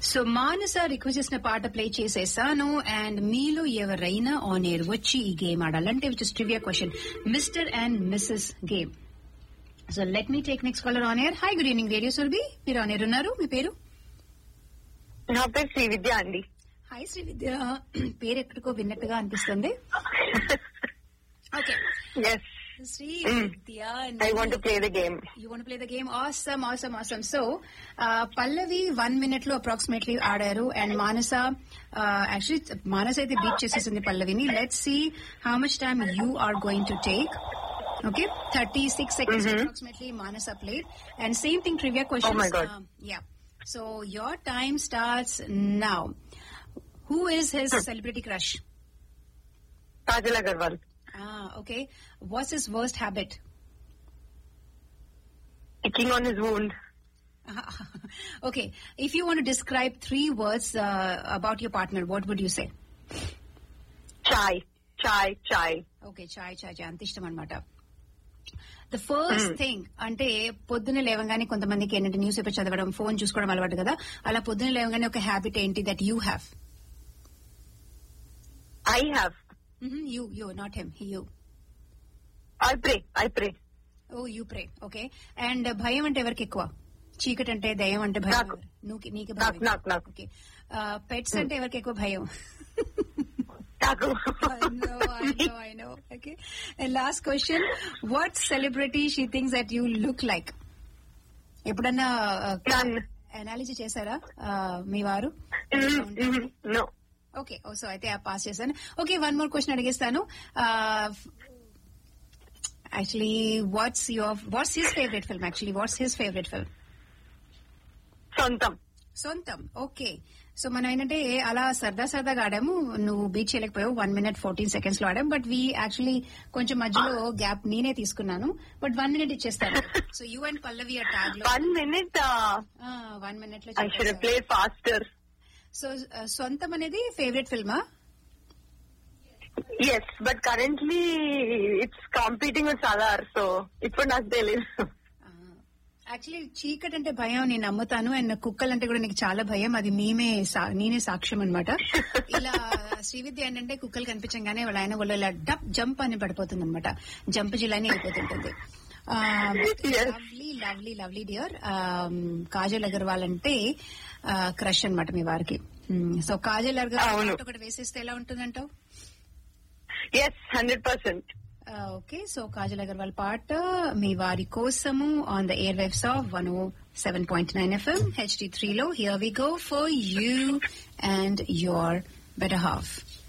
So మానస request చేసిన పాట play చేసేసాను అండ్ మీలో ఎవరైనా ఆన్ ఎయిర్ వచ్చి ఈ గేమ్ ఆడాలంటే which is trivia question mister and missus game so let me take next caller on air hi good evening radio సుల్బి మీరు ఆన్ ఎయిర్ ఉన్నారు మీ పేరు నా పేరు శ్రీ విద్య అండి హాయ్ శ్రీ విద్య పేరు ఎక్కడికో విన్నట్టుగా అనిపిస్తుంది okay yes Sri Mm. Vidya I want play the game You want to play the game? Awesome, awesome, awesome. So, uh, Pallavi one minute లో approximately ఆడారు అండ్ మానస యాక్చువల్లీ మానస అయితే బీట్ చేసేసింది పల్లవిని let see how much time you are going to take okay thirty six seconds approximately Manasa played and same thing trivia question my God. Yeah so your time starts now who is his celebrity crush Kajal Aggarwal okay what's his worst habit ticking on his wound okay. If you want to describe three words uh, about your partner, what would you say? Chai chai chai okay chai chai chai అంత ఇష్టం అనమాట the first thing అంటే పొద్దున లేవగానే కొంతమందికి ఏంటంటే news paper చదవడం phone చూసుకోవడం అలవాటు కదా అలా పొద్దున లేవగానే ఒక హ్యాబిట్ ఏంటి that you have I have you you not hmm you I pray I pray oh you pray okay and భయం అంటే ఎవరికి ఎక్కువ చీకటి అంటే దయ్యం అంటే భయం నాకు. ఎవరు? నువ్వు నీకు నాకు, భయం నాకు, నాకు. ఓకే పెట్స్ అంటే ఎవరికి ఎక్కువ భయం నాకు I know, I know, I know. Okay. And last question. What celebrity she thinks that you look like? ఎప్పుడన్నా None. అనాలిజీ చేశారా uh, మీ వారు నో ఓకే సో అయితే పాస్ చేశాను ఓకే వన్ మోర్ క్వశ్చన్ అడిగేస్తాను actually what's your what's his favourite film actually what's his favourite film Sontham Sontham okay so మనం ఏంటంటే అలా సరదా సరదాగా ఆడాము నువ్వు బీచ్ చేయలేకపోయావు వన్ మినిట్ ఫోర్టీన్ సెకండ్స్ లో ఆడాం బట్ వీ యాక్చువల్లీ కొంచెం మధ్యలో గ్యాప్ నేనే తీసుకున్నాను బట్ వన్ మినిట్ ఇచ్చేస్తాను సో యూ అండ్ పల్లవి ఆ ట్యాగ్ లో వన్ మినిట్ వన్ మినిట్ లో I should play faster so Sontham అనేది ఫేవరెట్ ఫిల్మా yes but currently it's competing with Salaar so ఇప్పుడు నాకు తెలియదు యాక్చువల్లీ చీకటి అంటే భయం నేను నమ్ముతాను అండ్ కుక్కలు అంటే కూడా నీకు చాలా భయం అది మేమే సా- నేనే సాక్ష్యం అనమాట ఇలా శ్రీవిద్య ఏంటంటే కుక్కలు కనిపించగానే వాళ్ళ ఆయన వాళ్ళు ఇలా డప్ జంప్ అని పడిపోతుంది అనమాట జంప్ జిల్లాని అయిపోతుంటుంది Yes. Lovely lovely lovely dear Kajal Aggarwal అంటే క్రష్ అన్నమాట మీ వారికి సో కాజల్ అగర్వాల్ అవును. పాట ఒకటి వేసేస్తే ఎలా ఉంటుందంటావు yes hundred percent okay so Kajal Aggarwal పాట మీ వారి కోసము on the air waves of one o seven point nine FM HD త్రీలో here we go for you and your better half